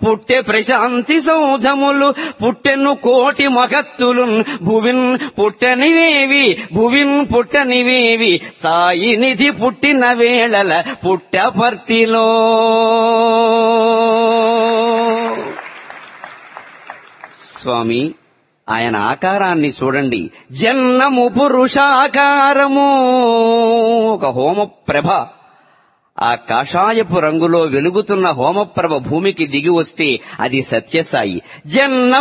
పుట్టె ప్రశాంతి సౌధములు పుట్టెను కోటి మగత్తులు భువిన్ పుట్టనివేవి భువిన్ పుట్టనివేవి సాయి నిధి పుట్టిన వేళల పుట్టపర్తిలో స్వామి ఆయన ఆకారాన్ని చూడండి జన్నము పురుషాకారము ఒక హోమప్రభ ఆ కాషాయపు రంగులో వెలుగుతున్న హోమప్రభ భూమికి దిగి వస్తే అది సత్యసాయి జన్న